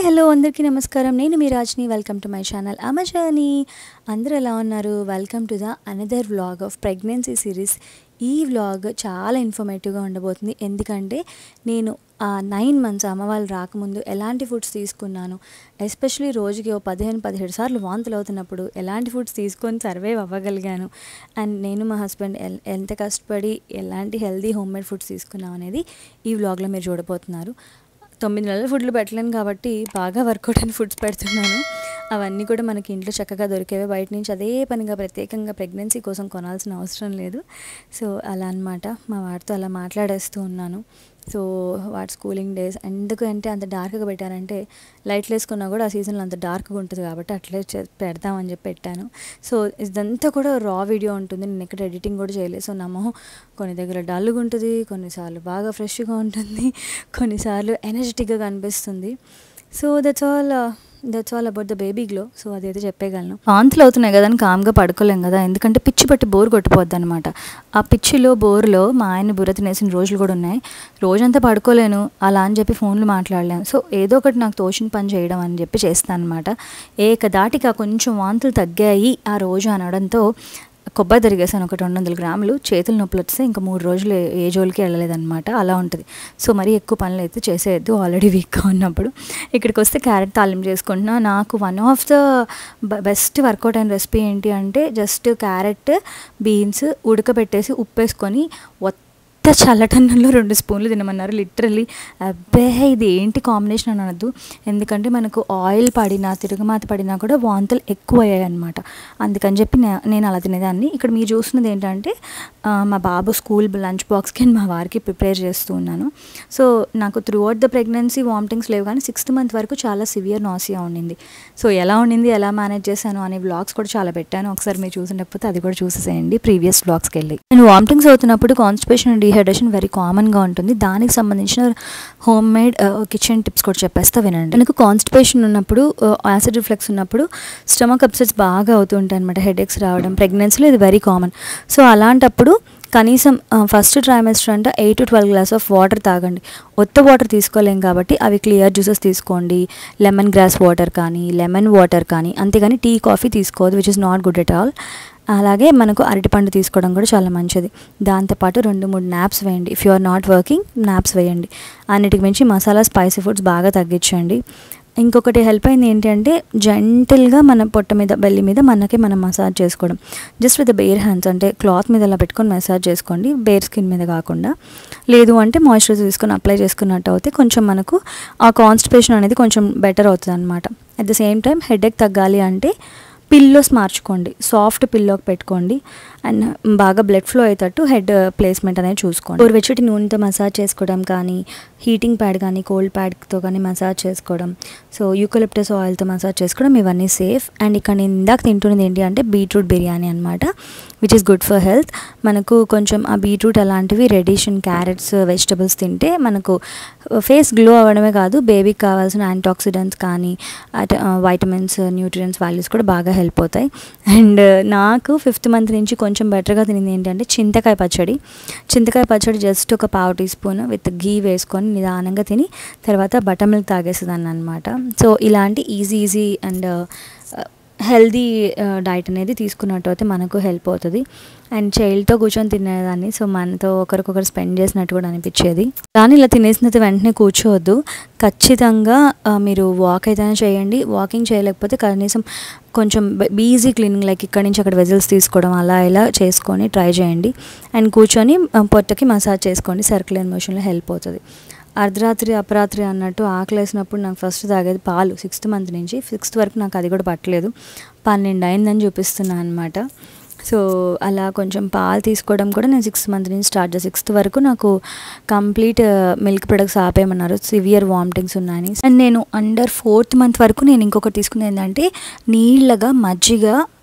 Hello అందరికీ నమస్కారం నేను మీ రాజ్ని వెల్కమ్ టు మై ఛానల్ అమజాని అందరూ ఎలా ఉన్నారు welcome to the another vlog of pregnancy series ఈ వ్లాగ్ చాలా ఇన్ఫర్మేటివ్గా ఉండబోతుంది ఎందుకంటే నేను ఆ నైన్ మంత్స్ అమ్మ వాళ్ళు రాకముందు ఎలాంటి ఫుడ్స్ తీసుకున్నాను ఎస్పెషలీ రోజుకి ఓ పదిహేను పదిహేడు సార్లు వాంతులు అవుతున్నప్పుడు ఎలాంటి ఫుడ్స్ తీసుకొని సర్వైవ్ అవ్వగలిగాను అండ్ నేను మా హస్బెండ్ ఎల్- ఎంత కష్టపడి ఎలాంటి హెల్దీ హోమ్ మేడ్ ఫుడ్స్ తీసుకున్నాం అనేది ఈ వ్లాగ్లో మీరు చూడబోతున్నారు తొమ్మిది నెలల ఫుడ్లు పెట్టలేను కాబట్టి బాగా వర్కౌట్ అయిన ఫుడ్స్ పెడుతున్నాను అవన్నీ కూడా మనకి ఇంట్లో చక్కగా దొరికేవే బయట నుంచి అదే పనిగా ప్రత్యేకంగా ప్రెగ్నెన్సీ కోసం కొనాల్సిన అవసరం లేదు సో అలా అన్నమాట మా వాడితో అలా మాట్లాడేస్తూ ఉన్నాను సో వాటి స్కూలింగ్ డేస్ ఎందుకు అంటే అంత డార్క్గా పెట్టారంటే లైట్లు వేసుకున్నా కూడా ఆ సీజన్లో అంత డార్క్గా ఉంటుంది కాబట్టి అట్లే చే- పెడదామని చెప్పి పెట్టాను సో ఇదంతా కూడా రా వీడియో ఉంటుంది నేను ఎక్కడ ఎడిటింగ్ కూడా చేయలేదు సో నా మొహం కొన్ని దగ్గర డల్గా ఉంటుంది కొన్నిసార్లు బాగా ఫ్రెష్గా ఉంటుంది కొన్నిసార్లు ఎనర్జెటిక్గా కనిపిస్తుంది so that's all that's all about the baby glow so అదైతే చెప్పేయగలను వాంతులు అవుతున్నాయి కదా అని కామ్గా పడుకోలేం కదా ఎందుకంటే పిచ్చి పట్టి బోర్ కొట్టిపోద్ది అనమాట ఆ పిచ్చిలో బోర్లో మా ఆయన బుర్ర తినేసిన రోజులు కూడా ఉన్నాయి రోజంతా పడుకోలేను అలా అని చెప్పి ఫోన్లు మాట్లాడలేను సో ఏదో ఒకటి నాకు తోచిన పని చేయడం అని చెప్పి చేస్తాను అనమాట ఏకదాటిగా కొంచెం వాంతులు తగ్గాయి ఆ రోజు అనడంతో కొబ్బరి తరిగేసాను ఒక రెండు వందల గ్రాములు చేతులు నొప్పులు వస్తే ఇంకా మూడు రోజులు ఏ- ఏ జోలికి వెళ్ళలేదన్నమాట అలా ఉంటుంది సో మరీ ఎక్కువ పనులు అయితే చేసేయద్దు ఆల్రెడీ వీక్గా ఉన్నప్పుడు ఇక్కడికి వస్తే క్యారెట్ తాలింపు చేసుకుంటున్నా నాకు one of the best workout అయిన రెసిపీ ఏంటి అంటే జస్ట్ క్యారెట్ బీన్స్ ఉడకబెట్టేసి ఉప్పేసుకొని ఒత్త చల్లటన్నంలో రెండు స్పూన్లు తినమన్నారు లిటరలీ అబ్బే ఇది ఏంటి కాంబినేషన్ అని అనద్దు ఎందుకంటే మనకు ఆయిల్ పడినా తిరుగుమాత పడినా కూడా వాంతులు ఎక్కువ అయ్యాయి అనమాట అందుకని చెప్పి నే- నేను అలా తినేదాన్ని ఇక్కడ మీరు చూస్తున్నది ఏంటంటే ఆ, మా బాబు స్కూల్ లంచ్ బాక్స్కి మా వారికి ప్రిపేర్ చేస్తూ ఉన్నాను సో నాకు throughout the pregnancy vomitings లేవు కానీ సిక్స్త్ మంత్ వరకు చాలా సివియర్ నాసియా ఉండింది సో ఎలా ఉండింది ఎలా మేనేజ్ చేశాను అనే వ్లాగ్స్ కూడా చాలా పెట్టాను ఒకసారి మీరు చూసినప్పుడు అది కూడా చూసేసేయండి ప్రీవియస్ వ్లాగ్స్కి వెళ్ళి నేను వామిటింగ్స్ అవుతున్నప్పుడు కాన్స్టిపేషన్ అండ్ డిహైడ్రేషన్ వెరీ కామన్గా ఉంటుంది దానికి సంబంధించిన హోమ్ మేడ్ కిచెన్ టిప్స్ కూడా చెప్పేస్తా వినండి మనకు కాన్స్టిపేషన్ ఉన్నప్పుడు యాసిడ్ రిఫ్లెక్స్ ఉన్నప్పుడు స్టమక్ అప్సెట్స్ బాగా అవుతుంటాయి అనమాట హెడేక్స్ రావడం ప్రెగ్నెన్సీలో ఇది వెరీ కామన్ సో అలాంటప్పుడు కనీసం ఫస్ట్ ట్రైమెస్టర్ అంటే eight to twelve glass of water తాగండి ఒత్త వాటర్ తీసుకోలేం కాబట్టి అవి క్లియర్ జ్యూసెస్ తీసుకోండి లెమన్ గ్రాస్ వాటర్ కానీ లెమన్ వాటర్ కానీ అంతేగాని టీ కాఫీ తీసుకోవద్దు which is not good at all అలాగే మనకు అరటిపండు తీసుకోవడం కూడా చాలా మంచిది దాంతోపాటు రెండు మూడు నాప్స్ వేయండి if you are not working naps వేయండి అన్నిటికి మించి మసాలా స్పైసీ ఫుడ్స్ బాగా తగ్గించండి ఇంకొకటి హెల్ప్ అయింది ఏంటంటే జెంటిల్గా మన పొట్ట మీద బెల్లి మీద మనకి మనం మసాజ్ చేసుకోవడం జస్ట్ విత్ బేర్ హ్యాండ్స్ అంటే క్లాత్ మీద అలా పెట్టుకొని మసాజ్ చేసుకోండి బేర్ స్కిన్ మీద కాకుండా లేదు అంటే మాయిశ్చరైజర్ తీసుకొని అప్లై చేసుకున్నట్టు అయితే కొంచెం మనకు ఆ కాన్స్టిపేషన్ అనేది కొంచెం బెటర్ అవుతుంది అనమాట at the same time headache తగ్గాలి అంటే పిల్లోస్ మార్చుకోండి సాఫ్ట్ పిల్లోకి పెట్టుకోండి అండ్ బాగా బ్లడ్ ఫ్లో అయ్యేటట్టు హెడ్ ప్లేస్మెంట్ అనేది చూసుకోండి గోరువెచ్చటి నూనెతో మసాజ్ చేసుకోవడం కానీ హీటింగ్ ప్యాడ్ కానీ కోల్డ్ ప్యాడ్తో కానీ మసాజ్ చేసుకోవడం సో యూకలిప్టస్ ఆయిల్తో మసాజ్ చేసుకోవడం ఇవన్నీ సేఫ్ అండ్ ఇక్కడ నేను ఇందాక తింటున్నది ఏంటి అంటే బీట్రూట్ బిర్యానీ అనమాట which is good for health మనకు కొంచెం ఆ బీట్రూట్ అలాంటివి రెడిషన్ క్యారెట్స్ వెజిటబుల్స్ తింటే మనకు ఫేస్ గ్లో అవ్వడమే కాదు బేబీకి కావాల్సిన యాంటాక్సిడెంట్స్ కానీ అట్ వైటమిన్స్ న్యూట్రియన్స్ వాల్యూస్ కూడా బాగా హెల్ప్ అవుతాయి అండ్ నాకు ఫిఫ్త్ మంత్ నుంచి కొంచెం బెటర్గా తినింది ఏంటంటే చింతకాయ పచ్చడి చింతకాయ పచ్చడి జస్ట్ ఒక పావు టీ స్పూన్ విత్ గీ వేసుకొని నిదానంగా తిని తర్వాత బటర్ మిల్క్ తాగేసేదాన్ని అనమాట సో ఇలాంటి easy easy and healthy diet అనేది తీసుకున్నట్టు అయితే మనకు హెల్ప్ అవుతుంది అండ్ చైల్డ్తో కూర్చొని తినేదాన్ని సో మనతో ఒకరికొకరు స్పెండ్ చేసినట్టు కూడా అనిపించేది కానీ ఇలా తినేసిన తర్వాత వెంటనే కూర్చోవద్దు ఖచ్చితంగా ఆ, మీరు వాక్ అయితేనే చేయండి వాకింగ్ చేయలేకపోతే కనీసం కొంచెం బీజీ క్లీనింగ్ లైక్ ఇక్కడ నుంచి అక్కడ వెజల్స్ తీసుకోవడం అలా ఇలా చేసుకొని ట్రై చేయండి అండ్ కూర్చొని ఆ, పొట్టకి మసాజ్ చేసుకోండి సర్క్యులర్ మోషన్లో హెల్ప్ అవుతుంది అర్ధరాత్రి అపరాత్రి అన్నట్టు ఆకలేసినప్పుడు నాకు ఫస్ట్ తాగేది పాలు సిక్స్త్ మంత్ నుంచి సిక్స్త్ వరకు నాకు అది కూడా పట్టలేదు పన్నెండు అయిందని చూపిస్తున్నాను అనమాట సో అలా కొంచెం పాలు తీసుకోవడం కూడా నేను సిక్స్త్ మంత్ నుంచి స్టార్ట్ చేసి సిక్స్త్ వరకు నాకు కంప్లీట్ మిల్క్ ప్రొడక్ట్స్ ఆపేయమన్నారు సివియర్ వామిటింగ్స్ ఉన్నాయని అండ్ నేను అండర్ ఫోర్త్ మంత్ వరకు నేను ఇంకొకటి తీసుకునేది ఏంటంటే నీళ్ళగా మజ్జిగ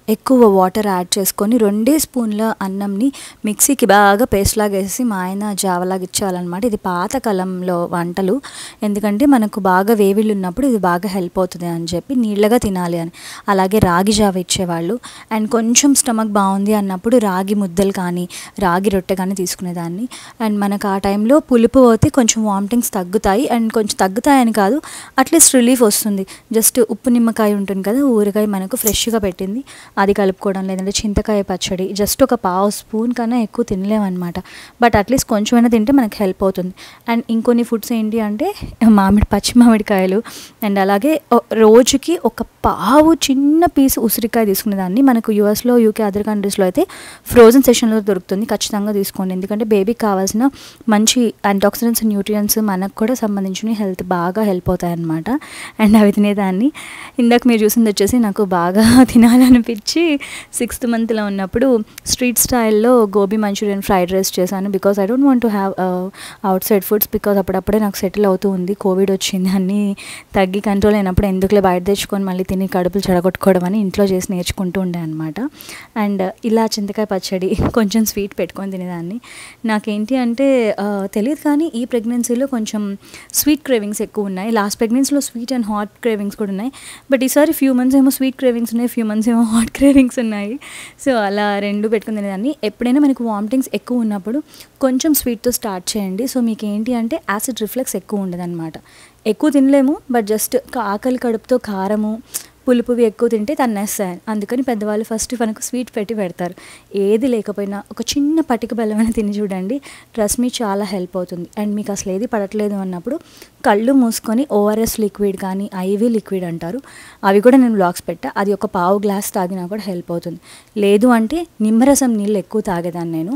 ఎక్కువ వాటర్ యాడ్ చేసుకొని రెండే స్పూన్ల అన్నంని మిక్సీకి బాగా పేస్ట్ లాగా వేసి మా ఆయన జావలాగా ఇచ్చేవాళ్ళనమాట ఇది పాతకాలంలో వంటలు ఎందుకంటే మనకు బాగా వేవిళ్ళు ఉన్నప్పుడు ఇది బాగా హెల్ప్ అవుతుంది అని చెప్పి నీళ్ళగా తినాలి అని అలాగే రాగి జావ ఇచ్చేవాళ్ళు అండ్ కొంచెం స్టమక్ బాగుంది అన్నప్పుడు రాగి ముద్దలు కానీ రాగి రొట్టె కానీ తీసుకునేదాన్ని అండ్ మనకు ఆ టైంలో పులుపు పోతే కొంచెం వామిటింగ్స్ తగ్గుతాయి అండ్ కొంచెం తగ్గుతాయని కాదు అట్లీస్ట్ రిలీఫ్ వస్తుంది జస్ట్ ఉప్పు నిమ్మకాయ ఉంటుంది కదా ఊరగాయ మనకు ఫ్రెష్గా పెట్టింది అది కలుపుకోవడం లేదంటే చింతకాయ పచ్చడి జస్ట్ ఒక పావు స్పూన్ కన్నా ఎక్కువ తినలేమన్నమాట బట్ అట్లీస్ట్ కొంచెమైనా తింటే మనకు హెల్ప్ అవుతుంది అండ్ ఇంకొన్ని ఫుడ్స్ ఏంటి అంటే మామిడి పచ్చి మామిడికాయలు అండ్ అలాగే ఓ- రోజుకి ఒక పావు చిన్న పీస్ ఉసిరికాయ తీసుకునేదాన్ని మనకు యూఎస్లో యూకే అదర్ కంట్రీస్లో అయితే ఫ్రోజన్ సెషన్లో దొరుకుతుంది ఖచ్చితంగా తీసుకోండి ఎందుకంటే బేబీకి కావాల్సిన మంచి యాంటాక్సిడెంట్స్ న్యూట్రియంట్స్ మనకు కూడా సంబంధించిన హెల్త్ బాగా హెల్ప్ అవుతాయి అన్నమాట అండ్ అవి తినేదాన్ని ఇందాక మీరు చూసింది వచ్చేసి నాకు బాగా తినాలనిపించి సిక్స్త్ మంత్లో ఉన్నప్పుడు స్ట్రీట్ స్టైల్లో గోబీ మంచూరియన్ ఫ్రైడ్ రైస్ చేశాను because I don't want to have outside foods because అప్పుడప్పుడే నాకు సెటిల్ అవుతూ ఉంది కోవిడ్ వచ్చింది అన్నీ తగ్గి కంట్రోల్ అయినప్పుడు ఎందుకులే బయట తెచ్చుకొని మళ్ళీ తిని కడుపులు చెడగొట్టుకోవడం అని ఇంట్లో చేసి నేర్చుకుంటూ ఉండే అనమాట అండ్ ఇలా చింతకాయ పచ్చడి కొంచెం స్వీట్ పెట్టుకొని తినేదాన్ని నాకేంటి అంటే ఆ, తెలియదు కానీ ఈ ప్రెగ్నెన్సీలో కొంచెం స్వీట్ క్రేవింగ్స్ ఎక్కువ ఉన్నాయి లాస్ట్ ప్రెగ్నెన్సీలో స్వీట్ అండ్ హాట్ క్రేవింగ్స్ కూడా ఉన్నాయి బట్ ఈసారి ఫ్యూ మంత్స్ ఏమో స్వీట్ క్రేవింగ్స్ ఉన్నాయి ఫ్యూ మంత్స్ ఏమో హాట్ క్రేవింగ్స్ ఉన్నాయి సో అలా రెండు పెట్టుకుని తినేదాన్ని ఎప్పుడైనా మనకు వామిటింగ్స్ ఎక్కువ ఉన్నప్పుడు కొంచెం స్వీట్తో స్టార్ట్ చేయండి సో మీకు ఏంటి అంటే యాసిడ్ రిఫ్లెక్స్ ఎక్కువ ఉండదన్నమాట ఎక్కువ తినలేము బట్ జస్ట్ ఆకలి కడుపుతో కారము పులుపువి ఎక్కువ తింటే తన్నేస్తాయి అందుకని పెద్దవాళ్ళు ఫస్ట్ మనకు స్వీట్ పెట్టి పెడతారు ఏది లేకపోయినా ఒక చిన్న పటిక బెల్లమైన తిని చూడండి ట్రస్ట్ మీ చాలా హెల్ప్ అవుతుంది అండ్ మీకు అసలు ఏది పడట్లేదు అన్నప్పుడు కళ్ళు మూసుకొని ఓఆర్ఎస్ లిక్విడ్ కానీ ఐవీ లిక్విడ్ అంటారు అవి కూడా నేను బ్లాగ్స్ పెట్టా అది ఒక పావు గ్లాస్ తాగినా కూడా హెల్ప్ అవుతుంది లేదు అంటే నిమ్మరసం నీళ్ళు ఎక్కువ తాగేదాన్ని నేను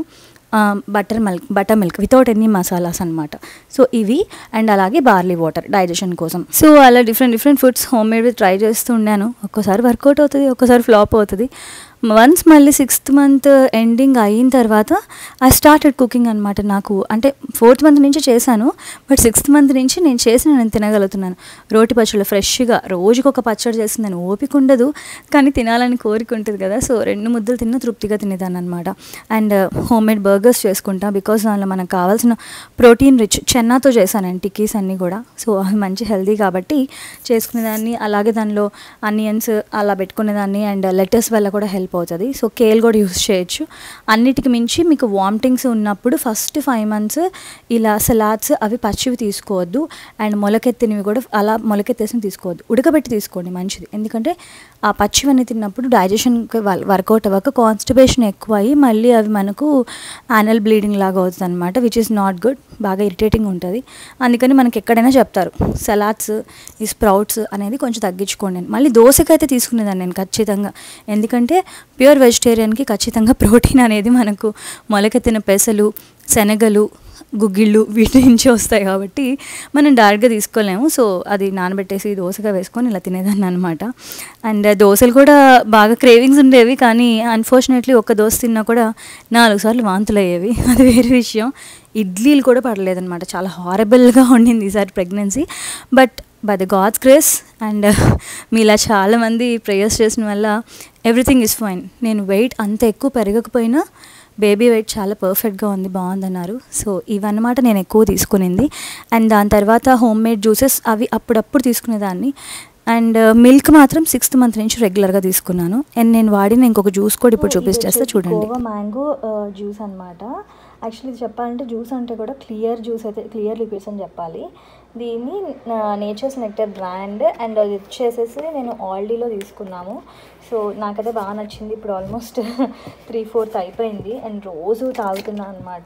butter milk butter milk without any masalas అనమాట సో ఇవి అండ్ అలాగే బార్లీ వాటర్ డైజెషన్ కోసం సో అలా different different foods home made try చేస్తూ ఉన్నాను ఒక్కోసారి వర్కౌట్ అవుతుంది ఒక్కోసారి ఫ్లాప్ అవుతుంది వన్స్ మళ్ళీ సిక్స్త్ మంత్ ఎండింగ్ అయిన తర్వాత ఐ స్టార్టెడ్ కుకింగ్ అనమాట నాకు అంటే ఫోర్త్ మంత్ నుంచి చేశాను బట్ సిక్స్త్ మంత్ నుంచి నేను చేసిన నేను తినగలుగుతున్నాను రోటి పచ్చళ్ళు ఫ్రెష్గా రోజుకి ఒక పచ్చడి చేసిందని ఓపిక ఉండదు కానీ తినాలని కోరిక ఉంటుంది కదా సో రెండు ముద్దలు తిన్న తృప్తిగా తినేదాన్ని అనమాట అండ్ హోమ్ మేడ్ బర్గర్స్ చేసుకుంటా బికాస్ దానిలో మనకు కావాల్సిన ప్రోటీన్ రిచ్ చెన్నాతో చేశాను నేను టిక్కీస్ అన్నీ కూడా సో అవి మంచి హెల్దీ కాబట్టి చేసుకునేదాన్ని అలాగే దానిలో అనియన్స్ అలా పెట్టుకునేదాన్ని అండ్ లెటర్స్ వల్ల కూడా హెల్ప్ అవుతుంది సో కేల్ కూడా యూస్ చేయొచ్చు అన్నిటికి మించి మీకు వామిటింగ్స్ ఉన్నప్పుడు ఫస్ట్ ఫైవ్ మంత్స్ ఇలా సలాడ్స్ అవి పచ్చివి తీసుకోవద్దు అండ్ మొలకెత్తినవి కూడా అలా మొలకెత్తేసినవి తీసుకోవద్దు ఉడకబెట్టి తీసుకోండి మంచిది ఎందుకంటే ఆ పచ్చివన్నీ తిన్నప్పుడు డైజెషన్కి వర్కౌట్ అవ్వక కాన్స్టిపేషన్ ఎక్కువ అయ్యి మళ్ళీ అవి మనకు యానల్ బ్లీడింగ్ లాగా అవుతుంది అనమాట విచ్ ఇస్ నాట్ గుడ్ బాగా ఇరిటేటింగ్ ఉంటుంది అందుకని మనకి ఎక్కడైనా చెప్తారు సలాడ్స్ ఈ స్ప్రౌట్స్ అనేది కొంచెం తగ్గించుకోండి అని. మళ్ళీ దోశకైతే తీసుకునేదాన్ని నేను ఖచ్చితంగా ఎందుకంటే ప్యూర్ వెజిటేరియన్కి ఖచ్చితంగా ప్రోటీన్ అనేది మనకు మొలకెత్తిన పెసలు శనగలు గుగ్గిళ్ళు వీటి నుంచి వస్తాయి కాబట్టి మనం డైరెక్ట్గా తీసుకోలేము సో అది నానబెట్టేసి దోశగా వేసుకొని ఇలా తినేదాన్ని అనమాట అండ్ దోశలు కూడా బాగా క్రేవింగ్స్ ఉండేవి కానీ అన్ఫార్చునేట్లీ ఒక్క దోశ తిన్నా కూడా నాలుగు సార్లు వాంతులు అయ్యేవి అది వేరే విషయం ఇడ్లీలు కూడా పడలేదన్నమాట చాలా హారబుల్గా ఉండింది ఈసారి pregnancy but by the God's grace and మీలా చాలామంది ప్రేయర్స్ చేసిన వల్ల ఎవ్రీథింగ్ ఇస్ ఫైన్ నేను వెయిట్ అంత ఎక్కువ పెరగకపోయినా బేబీ వెయిట్ చాలా పర్ఫెక్ట్గా ఉంది బాగుందన్నారు సో ఇవన్నమాట నేను ఎక్కువ తీసుకునింది అండ్ దాని తర్వాత హోమ్ మేడ్ జ్యూసెస్ అవి అప్పుడప్పుడు తీసుకునేదాన్ని అండ్ మిల్క్ మాత్రం సిక్స్త్ మంత్ నుంచి రెగ్యులర్గా తీసుకున్నాను అండ్ నేను వాడిన ఇంకొక జ్యూస్ కూడా ఇప్పుడు చూపిస్తేస్తే చూడండి గోవా మ్యాంగో జ్యూస్ అనమాట యాక్చువల్లీ ఇది చెప్పాలంటే జ్యూస్ అంటే కూడా క్లియర్ జ్యూస్ అయితే క్లియర్ లిక్విడ్స్ అని చెప్పాలి దీన్ని నేచర్స్ నెక్టర్ బ్రాండ్ అండ్ అది వచ్చేసేసి నేను ఆల్డీలో తీసుకున్నాము సో నాకైతే బాగా నచ్చింది ఇప్పుడు ఆల్మోస్ట్ త్రీ ఫోర్త్ అయిపోయింది అండ్ రోజు తాగుతున్నాను అనమాట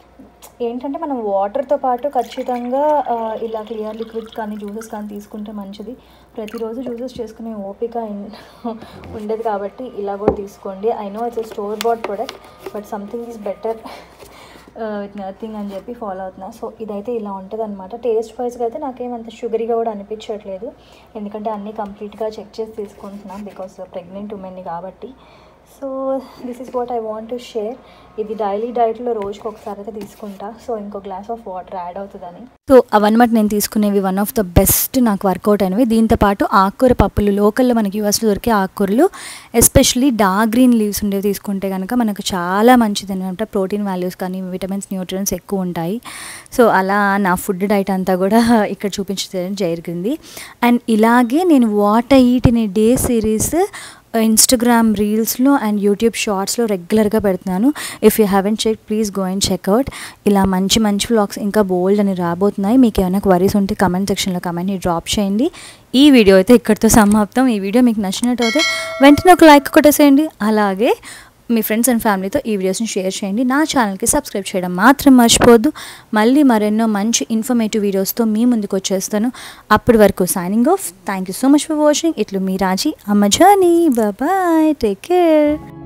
ఏంటంటే మనం వాటర్తో పాటు ఖచ్చితంగా ఆ, ఇలా క్లియర్ లిక్విడ్స్ కానీ జ్యూసెస్ కానీ తీసుకుంటే మంచిది ప్రతిరోజు జ్యూసెస్ చేసుకునే ఓపిక ఇన్- ఉండదు కాబట్టి ఇలా కూడా తీసుకోండి I know it's store bought product but something is better with nothing అని చెప్పి ఫాలో అవుతున్నా సో ఇదైతే ఇలా ఉంటుంది అనమాట టేస్ట్ వైజ్గా అయితే నాకేమంత షుగరీగా కూడా అనిపించట్లేదు ఎందుకంటే అన్నీ కంప్లీట్గా చెక్ చేసి తీసుకుంటున్నాం బికాస్ ప్రెగ్నెంట్ ఉమెన్ని కాబట్టి so this is what I want to share ఇది డైలీ డైట్లో రోజుకి ఒకసారి అయితే తీసుకుంటా సో ఇంకో గ్లాస్ ఆఫ్ వాటర్ యాడ్ అవుతుందని సో అవన్నమాట నేను తీసుకునేవి వన్ ఆఫ్ ద బెస్ట్ నాకు వర్కౌట్ అయినవి దీంతో పాటు ఆకుకూర పప్పులు లోకల్లో మనకి యూఎస్లో దొరికే ఆకుకూరలు ఎస్పెషల్లీ డార్క్ గ్రీన్ లీవ్స్ ఉండేవి తీసుకుంటే కనుక మనకు చాలా మంచిది అనమాట ప్రోటీన్ వాల్యూస్ కానీ విటమిన్స్ న్యూట్రియన్స్ ఎక్కువ ఉంటాయి సో అలా నా ఫుడ్ డైట్ అంతా కూడా ఇక్కడ చూపించడం జరిగింది అండ్ ఇలాగే నేను what I eat in a day series Instagram రీల్స్లో అండ్ యూట్యూబ్ షార్ట్స్లో రెగ్యులర్గా పెడుతున్నాను if you haven't check please go and check out ఇలా మంచి మంచి వ్లాగ్స్ ఇంకా బోల్డ్ అని రాబోతున్నాయి మీకు ఏమైనా క్వరీస్ ఉంటే కమెంట్ సెక్షన్లో కమెంట్ని డ్రాప్ చేయండి ఈ వీడియో అయితే ఇక్కడితో సమాప్తం ఈ వీడియో మీకు నచ్చినట్టు అయితే వెంటనే ఒక లైక్ కొట్టేసేయండి అలాగే మీ ఫ్రెండ్స్ అండ్ ఫ్యామిలీతో ఈ వీడియోస్ని షేర్ చేయండి నా ఛానల్కి సబ్స్క్రైబ్ చేయడం మాత్రం మర్చిపోద్దు మళ్ళీ మరెన్నో మంచి ఇన్ఫర్మేటివ్ వీడియోస్తో మీ ముందుకు వచ్చేస్తాను అప్పటి వరకు signing off thank you so much for watching ఇట్లు మీ రాజీ అమ్మ జర్నీ బాయ్ టేక్ కేర్